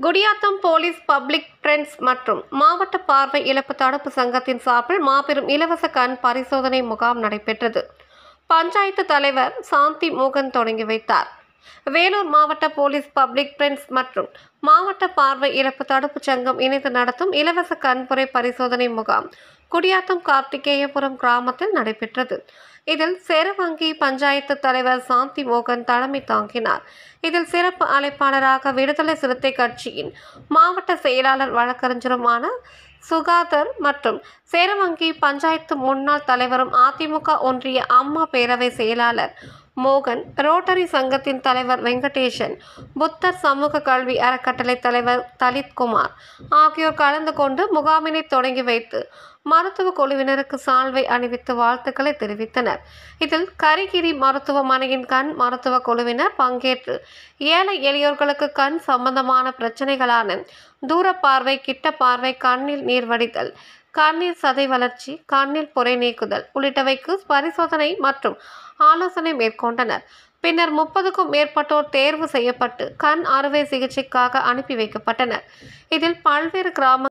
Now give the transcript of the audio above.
Gudiyatham police public friends மற்றும் மாவட்ட பார்வை இழப்பு தடுப்பு சங்கத்தின் சார்பில் மாபெரும் இலவச கண் பரிசோதனை முகாம் நடைபெற்றது பஞ்சாயத்து தலைவர் சாந்தி மோகன் தொடங்கி வைத்தார் வேலூர் மாவட்ட போலீஸ் பப்ளிக் ஃப்ரெண்ட்ஸ் மற்றும் மாவட்ட பார்வை இழப்பு தடுப்பு சங்கம் இணைந்து நடத்தும் இலவச கண்புரை பரிசோதனை முகாம் குடியாத்தம் கார்த்திகேயபுரம் கிராமத்தில் நடைபெற்றது இதில் சேரவங்கி பஞ்சாயத்து தலைவர் சாந்தி மோகன் தலைமை தாங்கினார் இதில் சிறப்பு அழைப்பாளராக விடுதலை சிறுத்தை கட்சியின் மாவட்ட செயலாளர் வழக்கறிஞருமான சுகாதர் மற்றும் சேரவங்கி பஞ்சாயத்து முன்னாள் தலைவரும் அதிமுக ஒன்றிய அம்மா பேரவை செயலாளர் மோகன் ரோட்டரி சங்கத்தின் தலைவர் வெங்கடேசன் புத்தர் சமூக கல்வி அறக்கட்டளை தலைவர் தலித் குமார் ஆகியோர் கலந்து கொண்டு முகாமினை தொடங்கி வைத்து மருத்துவ குழுவினருக்கு சால்வை அணிவித்து வாழ்த்துக்களை தெரிவித்தனர் இதில் கரிகிரி மருத்துவமனையின் கண் மருத்துவ குழுவினர் பங்கேற்று ஏழை எளியோர்களுக்கு கண் சம்பந்தமான பிரச்சனைகளான தூர பார்வை கிட்ட பார்வை கண்ணில் நீர் வடிதல் கண்ணீர் சதை வளர்ச்சி கண்ணில் புரை நீக்குதல் உள்ளிட்டவைக்கு பரிசோதனை மற்றும் ஆலோசனை மேற்கொண்டனர் பின்னர் முப்பதுக்கும் மேற்பட்டோர் தேர்வு செய்யப்பட்டு கண் அறுவை சிகிச்சைக்காக அனுப்பி வைக்கப்பட்டனர் இதில் பல்வேறு கிராம